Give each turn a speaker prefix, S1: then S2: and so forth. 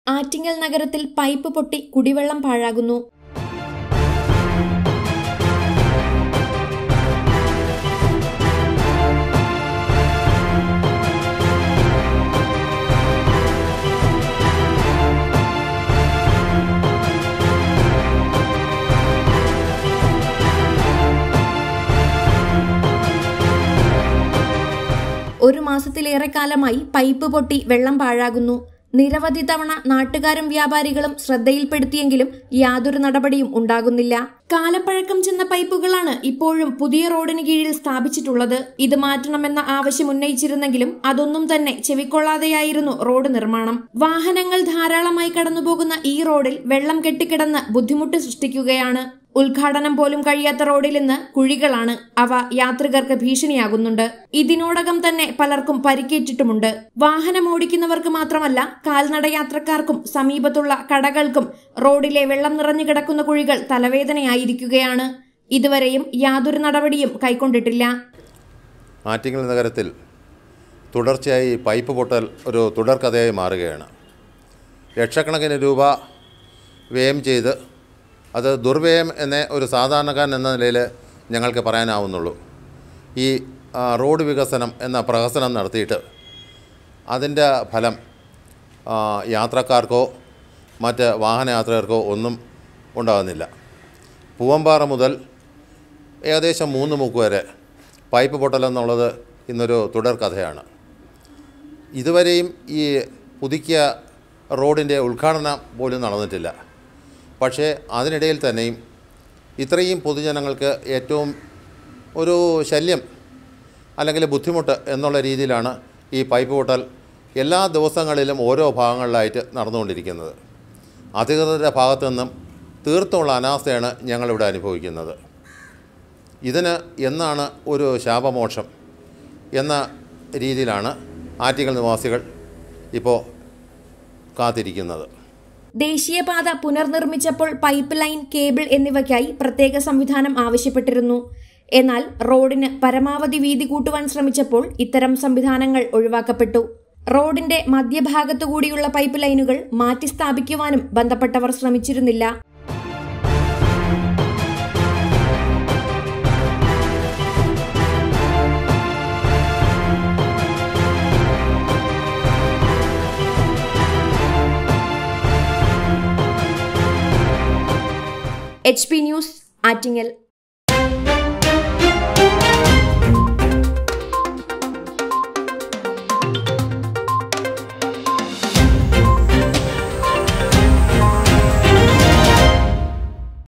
S1: ആറ്റിങ്ങൽ നഗരത്തിൽ പൈപ്പ് പൊട്ടി കുടിവെള്ളം പാഴാകുന്നു ഒരു മാസത്തിലേറെ കാലമായി പൈപ്പ് പൊട്ടി വെള്ളം പാഴാകുന്നു നിരവധി തവണ നാട്ടുകാരും വ്യാപാരികളും ശ്രദ്ധയിൽപ്പെടുത്തിയെങ്കിലും യാതൊരു നടപടിയും ഉണ്ടാകുന്നില്ല കാലപ്പഴക്കം ചെന്ന പൈപ്പുകളാണ് ഇപ്പോഴും പുതിയ റോഡിന് കീഴിൽ സ്ഥാപിച്ചിട്ടുള്ളത് ഇത് മാറ്റണമെന്ന ആവശ്യം ഉന്നയിച്ചിരുന്നെങ്കിലും അതൊന്നും തന്നെ ചെവിക്കൊള്ളാതെയായിരുന്നു റോഡ് നിർമ്മാണം വാഹനങ്ങൾ ധാരാളമായി കടന്നുപോകുന്ന ഈ റോഡിൽ വെള്ളം കെട്ടിക്കിടന്ന് ബുദ്ധിമുട്ട് സൃഷ്ടിക്കുകയാണ് ഉദ്ഘാടനം പോലും കഴിയാത്ത റോഡിൽ നിന്ന് കുഴികളാണ് അവ യാത്രികർക്ക് ഭീഷണിയാകുന്നുണ്ട് ഇതിനോടകം തന്നെ പലർക്കും പരിക്കേറ്റിട്ടുമുണ്ട് വാഹനം ഓടിക്കുന്നവർക്ക് മാത്രമല്ല കാൽനട യാത്രക്കാർക്കും സമീപത്തുള്ള കടകൾക്കും റോഡിലെ വെള്ളം നിറഞ്ഞു കിടക്കുന്ന കുഴികൾ തലവേദനയായിരിക്കുകയാണ് ഇതുവരെയും യാതൊരു നടപടിയും കൈക്കൊണ്ടിട്ടില്ല
S2: ആറ്റിങ്ങൽ നഗരത്തിൽ തുടർച്ചയായി പൈപ്പ് പൊട്ടൽ ഒരു തുടർക്കഥയായി മാറുകയാണ് ലക്ഷക്കണക്കിന് രൂപ വ്യയം ചെയ്ത് അത് ദുർവ്യയം എന്ന ഒരു സാധാരണക്കാരൻ എന്ന നിലയിൽ ഞങ്ങൾക്ക് പറയാനാവുന്നുള്ളൂ ഈ ആ, റോഡ് വികസനം എന്ന പ്രഹസനം നടത്തിയിട്ട് അതിൻ്റെ ഫലം ആ, യാത്രക്കാർക്കോ മറ്റ് വാഹനയാത്രികർക്കോ ഒന്നും ഉണ്ടാകുന്നില്ല പൂവമ്പാറ മുതൽ ഏകദേശം മൂന്ന് മുക്ക് വരെ പൈപ്പ് പൊട്ടലെന്നുള്ളത് ഇന്നൊരു തുടർക്കഥയാണ് ഇതുവരെയും ഈ പുതുക്കിയ റോഡിൻ്റെ ഉദ്ഘാടനം പോലും നടന്നിട്ടില്ല പക്ഷേ അതിനിടയിൽ തന്നെയും ഇത്രയും പൊതുജനങ്ങൾക്ക് ഏറ്റവും ഒരു ശല്യം അല്ലെങ്കിൽ ബുദ്ധിമുട്ട് എന്നുള്ള രീതിയിലാണ് ഈ പൈപ്പ് പൊട്ടൽ എല്ലാ ദിവസങ്ങളിലും ഓരോ ഭാഗങ്ങളിലായിട്ട് നടന്നുകൊണ്ടിരിക്കുന്നത് അധികൃതരുടെ ഭാഗത്തു നിന്നും തീർത്തുള്ള അനാസ്ഥയാണ് ഞങ്ങളിവിടെ അനുഭവിക്കുന്നത് ഇതിന് എന്നാണ് ഒരു ശാപമോക്ഷം എന്ന രീതിയിലാണ് ആറ്റിങ്ങൽ നിവാസികൾ ഇപ്പോൾ കാത്തിരിക്കുന്നത്
S1: ദേശീയപാത പുനർനിർമ്മിച്ചപ്പോൾ പൈപ്പ് ലൈൻ കേബിൾ എന്നിവയ്ക്കായി പ്രത്യേക സംവിധാനം ആവശ്യപ്പെട്ടിരുന്നു എന്നാൽ റോഡിന് പരമാവധി വീതി കൂട്ടുവാൻ ശ്രമിച്ചപ്പോൾ ഇത്തരം സംവിധാനങ്ങൾ ഒഴിവാക്കപ്പെട്ടു റോഡിന്റെ മധ്യഭാഗത്തുകൂടിയുള്ള പൈപ്പ് ലൈനുകൾ മാറ്റി സ്ഥാപിക്കുവാനും ബന്ധപ്പെട്ടവർ ശ്രമിച്ചിരുന്നില്ല എച്ച് പി ന്യൂസ് ആറ്റിങ്ങൽ